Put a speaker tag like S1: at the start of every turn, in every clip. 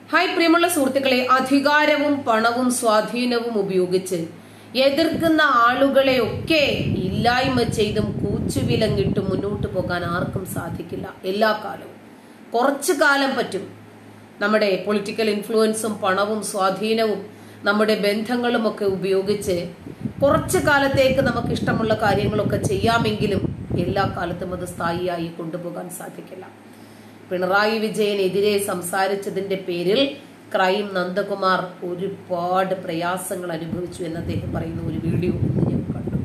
S1: hi പ്രിയമുള്ള സുഹൃത്തുക്കളെ അധികാരവും പണവും സ്വാധീനവും ഉപയോഗിച്ച് എതിർക്കുന്ന ആളുകളെയൊക്കെ ഇല്ലായ്മ ചെയ്തും കൂച്ചുവിലങ്ങിട്ടും മുന്നോട്ട് പോകാൻ ആർക്കും സാധിക്കില്ല എല്ലാ കാലവും കുറച്ചു കാലം പറ്റും നമ്മുടെ പൊളിറ്റിക്കൽ ഇൻഫ്ലുവൻസും പണവും സ്വാധീനവും നമ്മുടെ ബന്ധങ്ങളും ഒക്കെ ഉപയോഗിച്ച് കുറച്ചു കാലത്തേക്ക് നമുക്ക് ഇഷ്ടമുള്ള കാര്യങ്ങളൊക്കെ ചെയ്യാമെങ്കിലും എല്ലാ കാലത്തും അത് സ്ഥായിയായി കൊണ്ടുപോകാൻ സാധിക്കില്ല പിണറായി വിജയനെതിരെ സംസാരിച്ചതിന്റെ പേരിൽ ക്രൈം നന്ദകുമാർ ഒരുപാട് പ്രയാസങ്ങൾ അനുഭവിച്ചു എന്ന് അദ്ദേഹം പറയുന്ന ഒരു വീഡിയോ ഇന്ന് ഞാൻ കണ്ടു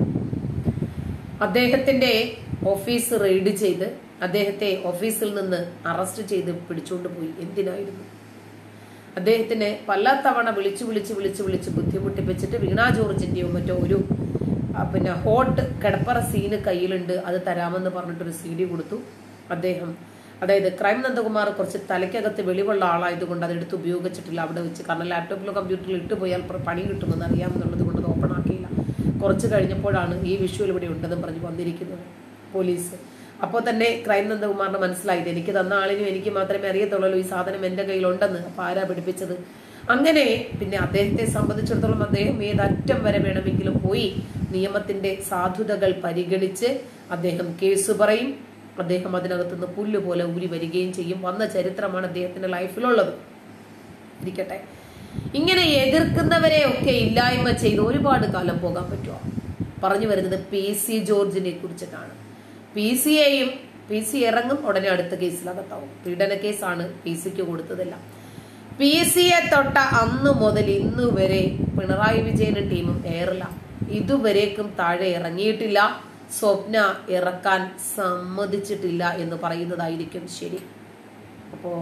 S1: അദ്ദേഹത്തിന്റെ ഓഫീസ് റെയ്ഡ് ചെയ്ത് അദ്ദേഹത്തെ ഓഫീസിൽ നിന്ന് അറസ്റ്റ് ചെയ്ത് പിടിച്ചുകൊണ്ട് പോയി എന്തിനായിരുന്നു അദ്ദേഹത്തിന് പല തവണ വിളിച്ചു വിളിച്ച് വിളിച്ച് വിളിച്ച് ബുദ്ധിമുട്ടിപ്പിച്ചിട്ട് വീണ ജോർജിന്റെയോ മറ്റോ ഒരു ആ, പിന്നെ ഹോട്ട് കിടപ്പറ സീന് കയ്യിലുണ്ട് അത് തരാമെന്ന് പറഞ്ഞിട്ടൊരു സി ഡി കൊടുത്തു അദ്ദേഹം അതായത് ക്രൈം നന്ദകുമാർ കുറച്ച് തലയ്ക്കകത്ത് വെളിവുള്ള ആളായതുകൊണ്ട് അതെടുത്ത് ഉപയോഗിച്ചിട്ടില്ല അവിടെ വെച്ച് കാരണം ലാപ്ടോപ്പിലോ കമ്പ്യൂട്ടറിൽ ഇട്ട് പോയാൽ പ്ര- പണി കിട്ടുമെന്ന് അറിയാമെന്നുള്ളത് കൊണ്ട് അത് ഓപ്പൺ ആക്കിയില്ല കുറച്ച് കഴിഞ്ഞപ്പോഴാണ് ഈ വിഷ്വൽ ഇവിടെ ഉണ്ടെന്നും പറഞ്ഞ് വന്നിരിക്കുന്നത് പോലീസ് അപ്പോൾ തന്നെ ക്രൈം നന്ദകുമാറിന് മനസ്സിലായത് എനിക്ക് തന്ന ആളിനും എനിക്ക് മാത്രമേ അറിയത്തുള്ളൂ ഈ സാധനം എൻ്റെ കയ്യിലുണ്ടെന്ന് അപ്പോൾ ആരാ പിടിപ്പിച്ചത് അങ്ങനെ പിന്നെ അദ്ദേഹത്തെ സംബന്ധിച്ചിടത്തോളം അദ്ദേഹം ഏതറ്റം വരെ വേണമെങ്കിലും പോയി നിയമത്തിന്റെ സാധുതകൾ പരിഗണിച്ച് അദ്ദേഹം കേസ് പറയും അദ്ദേഹം അതിനകത്തുനിന്ന് പുല്ല് പോലെ ഊരി വരികയും ചെയ്യും വന്ന ചരിത്രമാണ് അദ്ദേഹത്തിന്റെ ലൈഫിലുള്ളത് ഇരിക്കട്ടെ ഇങ്ങനെ എതിർക്കുന്നവരെ ഒക്കെ ഇല്ലായ്മ ചെയ്ത് ഒരുപാട് കാലം പോകാൻ പറ്റുമോ പറഞ്ഞു വരുന്നത് പി സി ജോർജിനെ കുറിച്ചിട്ടാണ് പി സിയെയും പി സി ഇറങ്ങും ഉടനെ അടുത്ത കേസിലകത്താവും പീഡന കേസാണ് പി സിക്ക് കൊടുത്തതെല്ലാം പി സിയെ തൊട്ട അന്ന് മുതൽ ഇന്ന് വരെ പിണറായി വിജയനും ടീമും ഏറില്ല ഇതുവരേക്കും താഴെ ഇറങ്ങിയിട്ടില്ല സ്വപ്ന ഇറക്കാൻ സമ്മതിച്ചിട്ടില്ല എന്ന് പറയുന്നതായിരിക്കും ശരി അപ്പോ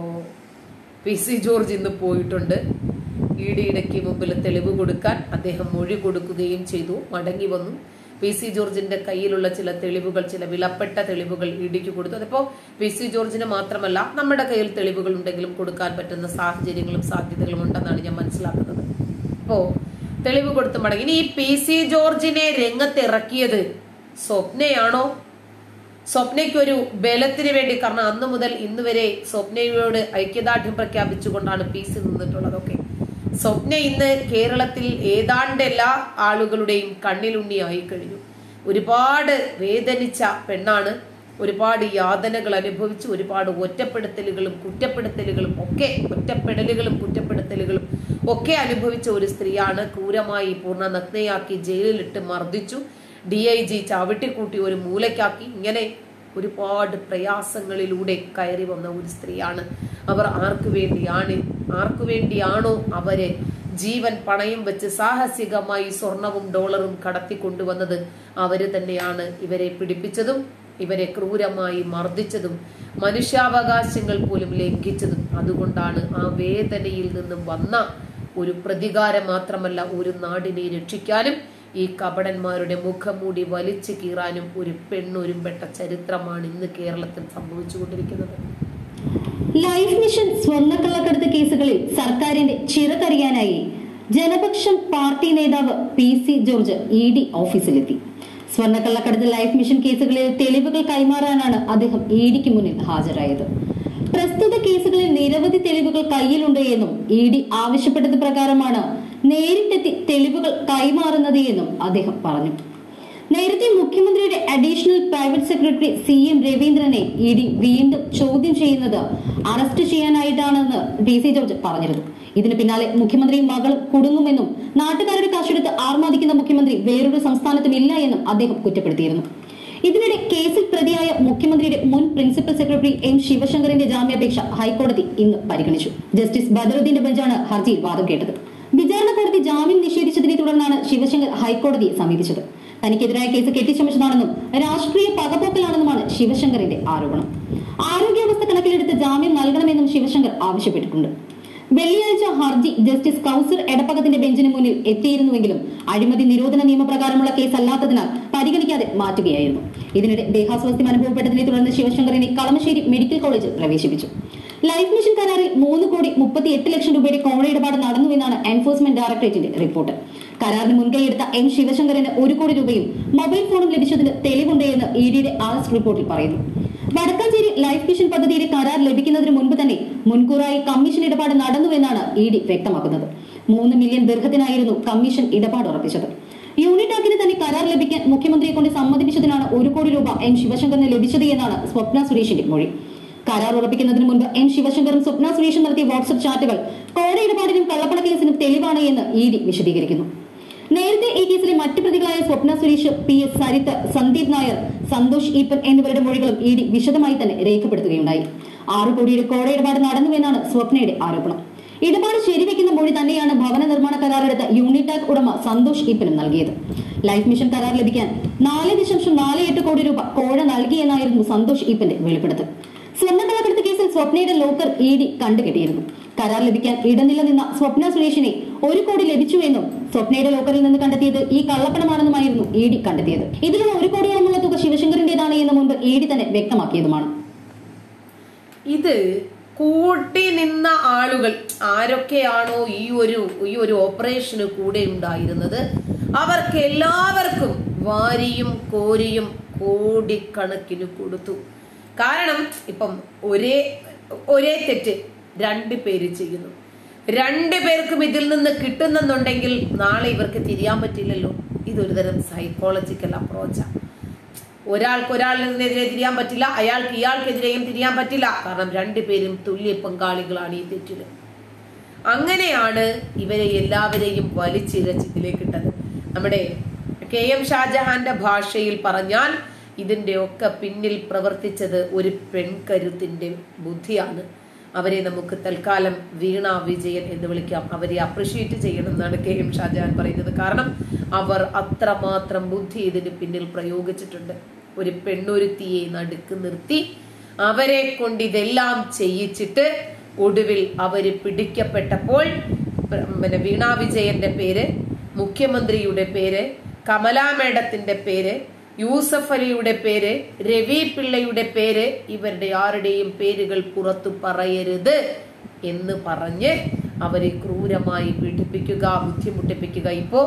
S1: പി സി ജോർജ് ഇന്ന് പോയിട്ടുണ്ട് ഇ ഡിയുടെക്ക് മുമ്പിൽ തെളിവ് കൊടുക്കാൻ അദ്ദേഹം മൊഴി കൊടുക്കുകയും ചെയ്തു മടങ്ങി വന്നു പി സി ജോർജിന്റെ കയ്യിലുള്ള ചില തെളിവുകൾ ചില വിലപ്പെട്ട തെളിവുകൾ ഇ ഡിക്ക് കൊടുത്തു അതിപ്പോ പി സി ജോർജിന് മാത്രമല്ല നമ്മുടെ കയ്യിൽ തെളിവുകൾ ഉണ്ടെങ്കിലും കൊടുക്കാൻ പറ്റുന്ന സാഹചര്യങ്ങളും സാധ്യതകളും ഉണ്ടെന്നാണ് ഞാൻ മനസ്സിലാക്കുന്നത് അപ്പോ തെളിവ് കൊടുത്ത് മടങ്ങി ഇനി ഈ പി സി ജോർജിനെ രംഗത്തിറക്കിയത് സ്വപ്നയാണോ സ്വപ്നയ്ക്ക് ഒരു ബലത്തിന് വേണ്ടി കാരണം അന്നു മുതൽ ഇന്ന് വരെ സ്വപ്നയോട് ഐക്യദാർഢ്യം പ്രഖ്യാപിച്ചുകൊണ്ടാണ് പി സി നിന്നിട്ടുള്ളതൊക്കെ സ്വപ്ന ഇന്ന് കേരളത്തിൽ ഏതാണ്ട് എല്ലാ ആളുകളുടെയും കണ്ണിലുണ്ണിയായി കഴിഞ്ഞു ഒരുപാട് വേദനിച്ച പെണ്ണാണ് ഒരുപാട് യാതനകൾ അനുഭവിച്ച് ഒരുപാട് ഒറ്റപ്പെടുത്തലുകളും കുറ്റപ്പെടുത്തലുകളും ഒക്കെ ഒറ്റപ്പെടലുകളും കുറ്റപ്പെടുത്തലുകളും ഒക്കെ അനുഭവിച്ച ഒരു സ്ത്രീയാണ് ക്രൂരമായി പൂർണ്ണ നഗ്നയാക്കി ജയിലിലിട്ട് മർദ്ദിച്ചു ഡി ഐ ജി ചവിട്ടിക്കൂട്ടി ഒരു മൂലയ്ക്കാക്കി ഇങ്ങനെ ഒരുപാട് പ്രയാസങ്ങളിലൂടെ കയറി വന്ന ഒരു സ്ത്രീയാണ് അവർ ആർക്കു വേണ്ടിയാണ് ആർക്കു വേണ്ടിയാണോ അവരെ ജീവൻ പണയം വെച്ച് സാഹസികമായി സ്വർണവും ഡോളറും കടത്തിക്കൊണ്ടുവന്നത് അവര് തന്നെയാണ് ഇവരെ പിടിപ്പിച്ചതും ഇവരെ ക്രൂരമായി മർദ്ദിച്ചതും മനുഷ്യാവകാശങ്ങൾ പോലും ലംഘിച്ചതും അതുകൊണ്ടാണ് ആ വേദനയിൽ നിന്നും വന്ന ഒരു പ്രതികാരം മാത്രമല്ല ഒരു നാടിനെ രക്ഷിക്കാനും ഈ കപടന്മാരുടെ മുഖംമൂടി വലിച്ചു കീറാനും ഒരു പെണ്ണൊരുമ്പെട്ട ചരിത്രമാണ് ഇന്ന് കേരളത്തിൽ സംഭവിച്ചുകൊണ്ടിരിക്കുന്നത്
S2: ലൈഫ് മിഷൻ സ്വർണ്ണക്കള്ളക്കടത്ത് കേസുകളിൽ സർക്കാരിന്റെ ചിറകരിയാനായി ജനപക്ഷം പാർട്ടി നേതാവ് P C George E D ഓഫീസിലെത്തി സ്വർണ്ണക്കള്ളക്കടത്ത് ലൈഫ് മിഷൻ കേസുകളിൽ തെളിവുകൾ കൈമാറാനാണ് അദ്ദേഹം ഇ ഡിക്ക് മുന്നിൽ ഹാജരായത് പ്രസ്തുത കേസുകളിൽ നിരവധി തെളിവുകൾ കയ്യിലുണ്ട് എന്നും ഇ ഡി ആവശ്യപ്പെട്ടത് പ്രകാരമാണ് നേരിട്ടെത്തി തെളിവുകൾ കൈമാറുന്നത് എന്നും അദ്ദേഹം പറഞ്ഞു നേരത്തെ മുഖ്യമന്ത്രിയുടെ additional private secretary C M രവീന്ദ്രനെ ഇ ഡി വീണ്ടും ചോദ്യം ചെയ്യുന്നത് അറസ്റ്റ് ചെയ്യാനായിട്ടാണെന്ന് പി സി ജോർജ് പറഞ്ഞിരുന്നു ഇതിന് പിന്നാലെ മുഖ്യമന്ത്രിയും മകളും കുടുങ്ങുമെന്നും നാട്ടുകാരുടെ കാശെടുത്ത് ആർമാദിക്കുന്ന മുഖ്യമന്ത്രി വേറൊരു സംസ്ഥാനത്തും ഇല്ല എന്നും അദ്ദേഹം കുറ്റപ്പെടുത്തിയിരുന്നു ഇതിനിടെ കേസിൽ പ്രതിയായ മുഖ്യമന്ത്രിയുടെ മുൻ പ്രിൻസിപ്പൽ സെക്രട്ടറി എം ശിവശങ്കറിന്റെ ജാമ്യാപേക്ഷ ഹൈക്കോടതി ഇന്ന് പരിഗണിച്ചു ജസ്റ്റിസ് ബദറുദ്ദീന്റെ ബെഞ്ചാണ് ഹർജിയിൽ വാദം കേട്ടത് വിചാരണ കോടതി ജാമ്യം നിഷേധിച്ചതിനെ തുടർന്നാണ് ശിവശങ്കർ ഹൈക്കോടതിയെ സമീപിച്ചത് തനിക്കെതിരായ കേസ് കെട്ടിച്ചമച്ചതാണെന്നും രാഷ്ട്രീയ പകപോക്കലാണെന്നുമാണ് ശിവശങ്കറിന്റെ ആരോപണം ആരോഗ്യാവസ്ഥ കണക്കിലെടുത്ത് ജാമ്യം നൽകണമെന്നും ശിവശങ്കർ ആവശ്യപ്പെട്ടിട്ടുണ്ട് വെള്ളിയാഴ്ച ഹർജി ജസ്റ്റിസ് കൌസർ എടപ്പകത്തിന്റെ ബെഞ്ചിന് മുന്നിൽ എത്തിയിരുന്നുവെങ്കിലും അഴിമതി നിരോധന നിയമപ്രകാരമുള്ള കേസ് അല്ലാത്തതിനാൽ പരിഗണിക്കാതെ മാറ്റുകയായിരുന്നു ഇതിനിടെ ദേഹാസ്വാസ്ഥ്യം അനുഭവപ്പെട്ടതിനെ തുടർന്ന് ശിവശങ്കറിനെ കളമശ്ശേരി മെഡിക്കൽ കോളേജിൽ പ്രവേശിപ്പിച്ചു ലൈഫ് മിഷൻ കരാറിൽ മൂന്ന് കോടി മുപ്പത്തി എട്ട് ലക്ഷം രൂപയുടെ കോഴ ഇടപാട് നടന്നുവെന്നാണ് എൻഫോഴ്സ്മെന്റ് ഡയറക്ടറേറ്റിന്റെ റിപ്പോർട്ട് കരാറിന് മുൻകൈയെടുത്ത എം ശിവശങ്കറിന് ഒരു കോടി രൂപയും മൊബൈൽ ഫോണും ലഭിച്ചതിന് തെളിവുണ്ട് എന്ന് ഇ ഡിയുടെ അറസ്റ്റ് റിപ്പോർട്ടിൽ പറയുന്നു വടക്കാഞ്ചേരി പ്രധാനമന്ത്രി ലൈഫ് മിഷൻ പദ്ധതിയുടെ കരാർ ലഭിക്കുന്നതിന് മുൻപ് തന്നെ മുൻകൂറായി കമ്മീഷൻ ഇടപാട് നടന്നുവെന്നാണ് ഇ ഡി വ്യക്തമാക്കുന്നത് മൂന്ന് മില്യൺ ദീർഘത്തിനായിരുന്നു കമ്മീഷൻ ഇടപാട് ഉറപ്പിച്ചത് യൂണിറ്റ് ആക്കിന് തന്നെ കരാർ ലഭിക്കാൻ മുഖ്യമന്ത്രിയെ കൊണ്ട് സമ്മതിപ്പിച്ചതിനാണ് ഒരു കോടി രൂപ എൻ ശിവശങ്കറിന് ലഭിച്ചത് എന്നാണ് സ്വപ്ന സുരേഷിന്റെ മൊഴി കരാർ ഉറപ്പിക്കുന്നതിന് മുൻപ് എൻ ശിവശങ്കറും സ്വപ്ന സുരേഷും നടത്തിയ വാട്സ്ആപ്പ് ചാറ്റുകൾ കോട ഇടപാടിനും കള്ളപ്പണ കേസിനും തെളിവാണ് എന്ന് ഇ ഡി വിശദീകരിക്കുന്നു നേരത്തെ ഈ കേസിലെ മറ്റ് പ്രതികളായ സ്വപ്ന സുരേഷ് പി എസ് സരിത്ത് സന്ദീപ് നായർ സന്തോഷ് ഈപ്പൻ എന്നിവരുടെ മൊഴികളും ഇ ഡി വിശദമായി തന്നെ രേഖപ്പെടുത്തുകയുണ്ടായി ആറ് കോടിയുടെ കോട ഇടപാട് നടന്നുവെന്നാണ് സ്വപ്നയുടെ ആരോപണം ഇടപാട് ശരിവെക്കുന്ന മൊഴി തന്നെയാണ് ഭവന നിർമ്മാണ കരാറെടുത്ത യൂണിടാക് ഉടമ സന്തോഷ് ഈപ്പനും നൽകിയത് ലൈഫ് മിഷൻ കരാർ ലഭിക്കാൻ നാല് ദശാംശം നാല് എട്ട് കോടി രൂപ കോഴ നൽകിയെന്നായിരുന്നു സന്തോഷ് ഈപ്പന്റെ വെളിപ്പെടുത്തൽ സ്വർണ്ണക്കള്ളക്കടത്ത് കേസിൽ സ്വപ്നയുടെ ലോക്കർ ഇ ഡി കണ്ടുകെട്ടിയിരുന്നു കരാർ ലഭിക്കാൻ ഇടനില നിന്ന സ്വപ്ന സുരേഷിനെ ഒരു കോടി ലഭിച്ചുവെന്നും സ്വപ്നയുടെ ലോക്കറിൽ നിന്ന് കണ്ടെത്തിയത് ഈ കള്ളപ്പണമാണെന്നുമായിരുന്നു ഇ ഡി കണ്ടെത്തിയത് ഇതിലുള്ള ഒരു കോടിയോളമുള്ള തുക ശിവശങ്കറിന്റേതാണ് എന്ന് മുൻപ് ഇ ഡി തന്നെ വ്യക്തമാക്കിയതുമാണ്
S1: ഇത് കൂട്ടി നിന്ന ആളുകൾ ആരൊക്കെയാണോ ഈ ഒരു ഈ ഒരു ഓപ്പറേഷന് കൂടെ ഉണ്ടായിരുന്നത് അവർക്ക് എല്ലാവർക്കും വാരിയും കോരിയും കോടിക്കണക്കിന് കൊടുത്തു കാരണം ഇപ്പം ഒരേ ഒരേ തെറ്റ് രണ്ട് പേര് ചെയ്യുന്നു രണ്ട് പേർക്കും ഇതിൽ നിന്ന് കിട്ടുന്നെന്നുണ്ടെങ്കിൽ നാളെ ഇവർക്ക് തിരിയാൻ പറ്റില്ലല്ലോ ഇതൊരു തരം സൈക്കോളജിക്കൽ അപ്രോച്ചാണ് ഒരാൾക്ക് ഒരാളിനെതിരെ തിരിയാൻ പറ്റില്ല അയാൾക്ക് ഇയാൾക്കെതിരെയും തിരിയാൻ പറ്റില്ല കാരണം രണ്ടുപേരും തുല്യ പങ്കാളികളാണ് ഈ തെറ്റില് അങ്ങനെയാണ് ഇവരെ എല്ലാവരെയും വലിച്ചിരച്ച് ഇതിലേക്ക് ഇട്ടത് നമ്മുടെ കെ എം ഷാജഹാന്റെ ഭാഷയിൽ പറഞ്ഞാൽ ഇതിന്റെ ഒക്കെ പിന്നിൽ പ്രവർത്തിച്ചത് ഒരു പെൺകരുത്തിന്റെ ബുദ്ധിയാണ് അവരെ നമുക്ക് തൽക്കാലം വീണ വിജയൻ എന്ന് വിളിക്കാം അവരെ അപ്രിഷിയേറ്റ് ചെയ്യണം എന്നാണ് കെ എം ഷാജഹാൻ പറയുന്നത് കാരണം അവർ അത്രമാത്രം ബുദ്ധി ഇതിന് പിന്നിൽ പ്രയോഗിച്ചിട്ടുണ്ട് ഒരു പെണ്ണൊരുത്തിയെ നടുക്ക് നിർത്തി അവരെ കൊണ്ട് ഇതെല്ലാം ചെയ്യിച്ചിട്ട് ഒടുവിൽ അവര് പിടിക്കപ്പെട്ടപ്പോൾ പിന്നെ വീണ വിജയന്റെ പേര് മുഖ്യമന്ത്രിയുടെ പേര് കമലാ മേഡത്തിന്റെ പേര് യൂസഫ് അലിയുടെ പേര് രവി പിള്ളയുടെ പേര് ഇവരുടെ ആരുടെയും പേരുകൾ പുറത്തു പറയരുത് എന്ന് പറഞ്ഞ് അവരെ ക്രൂരമായി പീഡിപ്പിക്കുക ബുദ്ധിമുട്ടിപ്പിക്കുക ഇപ്പോ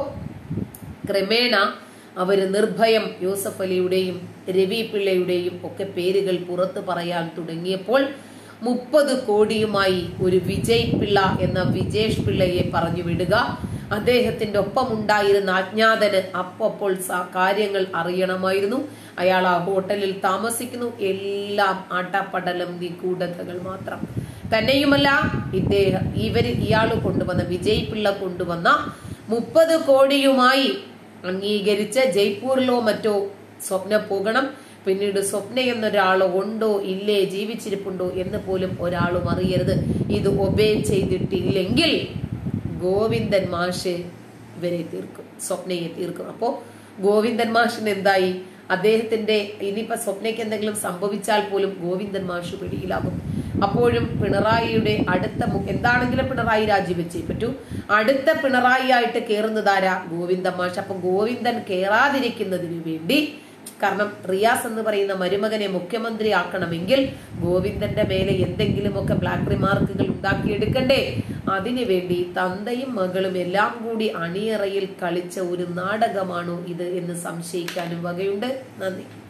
S1: ക്രമേണ അവര് നിർഭയം യൂസഫ് അലിയുടെയും രവി പിള്ളയുടെയും ഒക്കെ പേരുകൾ പുറത്തു പറയാൻ തുടങ്ങിയപ്പോൾ മുപ്പത് കോടിയുമായി ഒരു വിജയ് പിള്ള എന്ന വിജേഷ് പിള്ളയെ പറഞ്ഞു വിടുക അദ്ദേഹത്തിന്റെ ഒപ്പം ഉണ്ടായിരുന്ന അജ്ഞാതന് അപ്പോൾ കാര്യങ്ങൾ അറിയണമായിരുന്നു അയാൾ ആ ഹോട്ടലിൽ താമസിക്കുന്നു എല്ലാം അടപടലം നിഗൂഢതകൾ മാത്രം തന്നെയുമല്ല ഇദ്ദേഹം ഇവര് ഇയാൾ കൊണ്ടുവന്ന വിജയ് പിള്ള കൊണ്ടുവന്ന മുപ്പത് കോടിയുമായി അംഗീകരിച്ച് ജയ്പൂരിലോ മറ്റോ സ്വപ്ന പോകണം പിന്നീട് സ്വപ്ന എന്നൊരാളോ ഉണ്ടോ ഇല്ലേ ജീവിച്ചിരിപ്പുണ്ടോ എന്ന് പോലും ഒരാളും അറിയരുത് ഇത് ഒബേ ചെയ്തിട്ടില്ലെങ്കിൽ ഗോവിന്ദൻ മാഷ് ഇവരെ തീർക്കും സ്വപ്നയെ തീർക്കും അപ്പോ ഗോവിന്ദൻ മാഷിന് എന്തായി അദ്ദേഹത്തിന്റെ ഇനിയിപ്പോ സ്വപ്നയ്ക്ക് എന്തെങ്കിലും സംഭവിച്ചാൽ പോലും ഗോവിന്ദൻ മാഷ് പിടിയിലാകും അപ്പോഴും പിണറായിയുടെ അടുത്ത മു- എന്താണെങ്കിലും പിണറായി രാജിവെച്ചേ പറ്റൂ അടുത്ത പിണറായി ആയിട്ട് കയറുന്നതാരാ ഗോവിന്ദൻ മാഷ് അപ്പൊ ഗോവിന്ദൻ കേറാതിരിക്കുന്നതിന് വേണ്ടി കാരണം റിയാസ് എന്ന് പറയുന്ന മരുമകനെ മുഖ്യമന്ത്രി ആക്കണമെങ്കിൽ ഗോവിന്ദന്റെ മേലെ എന്തെങ്കിലുമൊക്കെ ബ്ലാക്ക് റിമാർക്കുകൾ ഉണ്ടാക്കിയെടുക്കണ്ടേ അതിനുവേണ്ടി തന്തയും മകളും എല്ലാം കൂടി അണിയറയിൽ കളിച്ച ഒരു നാടകമാണോ ഇത് എന്ന് സംശയിക്കാനും വകയുണ്ട് നന്ദി